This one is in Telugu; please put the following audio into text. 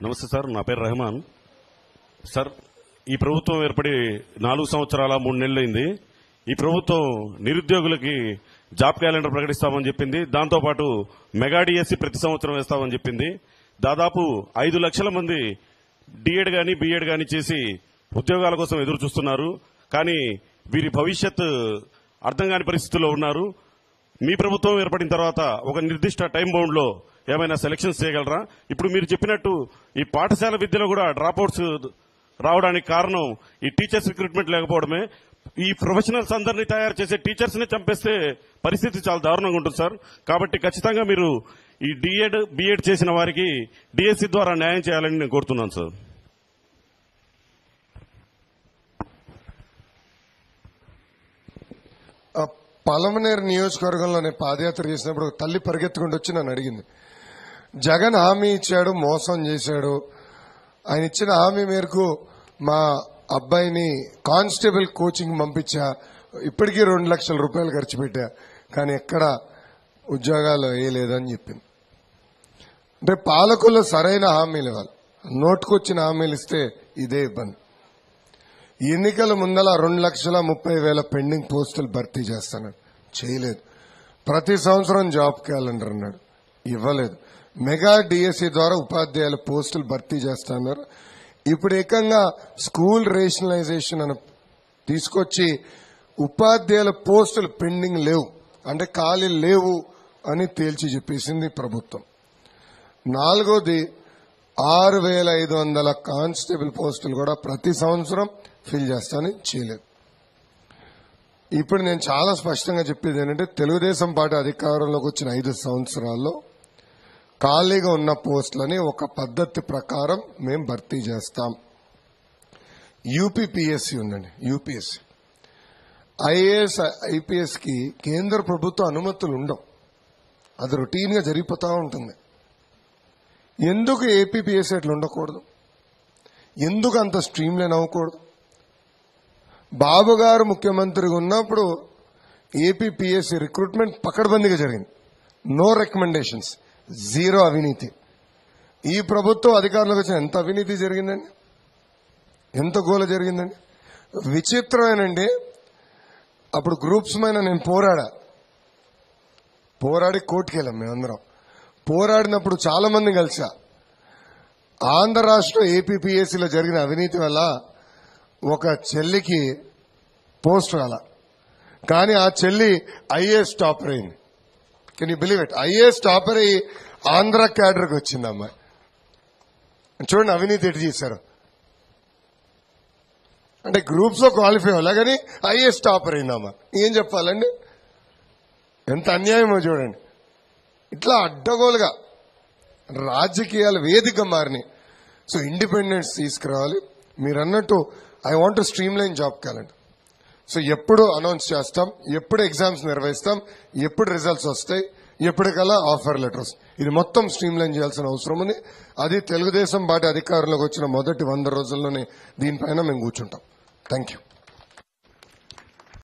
నమస్తే సార్ నా పేరు రెహమాన్ సార్ ఈ ప్రభుత్వం ఏర్పడి నాలుగు సంవత్సరాల మూడు నెలలైంది ఈ ప్రభుత్వం నిరుద్యోగులకి జాబ్ క్యాలెండర్ ప్రకటిస్తామని చెప్పింది దాంతోపాటు మెగా డిఎస్సి ప్రతి సంవత్సరం వేస్తామని చెప్పింది దాదాపు ఐదు లక్షల మంది డిఎడ్ గాని బిఎడ్ గాని చేసి ఉద్యోగాల కోసం ఎదురు చూస్తున్నారు కానీ వీరి భవిష్యత్ అర్థం కాని పరిస్థితుల్లో ఉన్నారు మీ ప్రభుత్వం ఏర్పడిన తర్వాత ఒక నిర్దిష్ట టైం బౌండ్ లో ఏమైనా సెలక్షన్స్ చేయగలరా ఇప్పుడు మీరు చెప్పినట్టు ఈ పాఠశాల విద్యలో కూడా డ్రాప్అవుట్స్ రావడానికి కారణం ఈ టీచర్స్ రిక్రూట్మెంట్ లేకపోవడమే ఈ ప్రొఫెషనల్స్ అందరినీ తయారు చేసే టీచర్స్ ని చంపేస్తే పరిస్థితి చాలా దారుణంగా ఉంటుంది సార్ కాబట్టి ఖచ్చితంగా మీరు ఈ డిఎడ్ బిఎడ్ చేసిన వారికి డిఎస్సి ద్వారా న్యాయం చేయాలని నేను కోరుతున్నాను సార్ ఆ పలమనేరు నియోజకవర్గంలో నేను పాదయాత్ర చేసినప్పుడు ఒక తల్లి పరిగెత్తుకుంటూ వచ్చి నన్ను అడిగింది జగన్ హామీ ఇచ్చాడు మోసం చేశాడు ఆయన ఇచ్చిన హామీ మేరకు మా అబ్బాయిని కానిస్టేబుల్ కోచింగ్ పంపించా ఇప్పటికీ రెండు లక్షల రూపాయలు ఖర్చు పెట్టా కానీ ఎక్కడ ఉద్యోగాలు వేయలేదని చెప్పింది అంటే పాలకులు సరైన హామీలు ఇవ్వాలి నోటుకొచ్చిన హామీలు ఇస్తే ఇదే ఇబ్బంది ఎన్నికల ముందల రెండు లక్షల ముప్పై వేల పెండింగ్ పోస్టులు భర్తీ చేస్తాడు చేయలేదు ప్రతి సంవత్సరం జాబ్ క్యాలెండర్ అన్నాడు ఇవ్వలేదు మెగా డిఎస్సి ద్వారా ఉపాధ్యాయుల పోస్టులు భర్తీ చేస్తున్నారు ఇప్పుడు ఏకంగా స్కూల్ రేషనలైజేషన్ అని తీసుకొచ్చి ఉపాధ్యాయుల పోస్టులు పెండింగ్ లేవు అంటే ఖాళీ లేవు అని తేల్చి చెప్పేసింది ప్రభుత్వం నాలుగోది ఆరు వేల ఐదు వందల కానిస్టేబుల్ పోస్టులు కూడా ప్రతి సంవత్సరం ఫిల్ చేస్తానని చేయలేదు ఇప్పుడు నేను చాలా స్పష్టంగా చెప్పేది ఏంటంటే తెలుగుదేశం పార్టీ అధికారంలోకి వచ్చిన ఐదు సంవత్సరాల్లో ఖాళీగా ఉన్న పోస్టులని ఒక పద్ధతి ప్రకారం మేము భర్తీ చేస్తాం యూపీపీఎస్సీ ఉందండి యూపీఎస్సీ ఐఏఎస్ ఐపీఎస్ కి కేంద్ర ప్రభుత్వ అనుమతులు ఉండవు అది రొటీన్ గా జరిగిపోతా ఉంటుంది ఎందుకు ఏపీపీఎస్సీ అట్లా ఉండకూడదు ఎందుకు అంత స్ట్రీమ్ లైన్ అవ్వకూడదు బాబు గారు ముఖ్యమంత్రిగా ఉన్నప్పుడు ఏపీపీఎస్సీ రిక్రూట్మెంట్ పకడ్బందీగా జరిగింది నో రికమెండేషన్స్ జీరో అవినీతి ఈ ప్రభుత్వం అధికారంలోకి వచ్చిన ఎంత అవినీతి జరిగిందండి ఎంత గోల జరిగిందండి విచిత్రమేనండి అప్పుడు గ్రూప్స్ మీద నేను పోరాడా పోరాడి కోర్టుకు వెళ్ళాం మేమందరం పోరాడినప్పుడు చాలా మంది కలిసా ఆంధ్ర రాష్ట్రం ఏపీపీఎస్సీలో జరిగిన అవినీతి వల్ల ఒక చెల్లికి పోస్ట్ రాల కానీ ఆ చెల్లి ఐఏఎస్ టాపర్ అయింది can you believe it IAS topper అయ్యి ఆంధ్ర క్యాడర్కి వచ్చింది అమ్మాయి చూడండి అవినీతి ఎటు చేశారు అంటే గ్రూప్స్ లో క్వాలిఫై అవ్వాలి కానీ ఐఏఎస్ టాపర్ అయిందమ్మా ఏం చెప్పాలండి ఎంత అన్యాయమో చూడండి ఇట్లా అడ్డగోలుగా రాజకీయాలు వేదిక మారినాయి సో ఇండిపెండెన్స్ తీసుకురావాలి మీరు అన్నట్టు I want streamline job calendar so ఎప్పుడు అనౌన్స్ చేస్తాం ఎప్పుడు ఎగ్జామ్స్ నిర్వహిస్తాం ఎప్పుడు రిజల్ట్స్ వస్తాయి ఎప్పటికల్లా ఆఫర్ లెటర్స్ ఇది మొత్తం స్ట్రీమ్ లైన్ చేయాల్సిన అవసరం ఉంది అది తెలుగుదేశం పార్టీ అధికారంలోకి వచ్చిన మొదటి వంద రోజుల్లోనే దీనిపైన మేము కూర్చుంటాం థ్యాంక్ యూ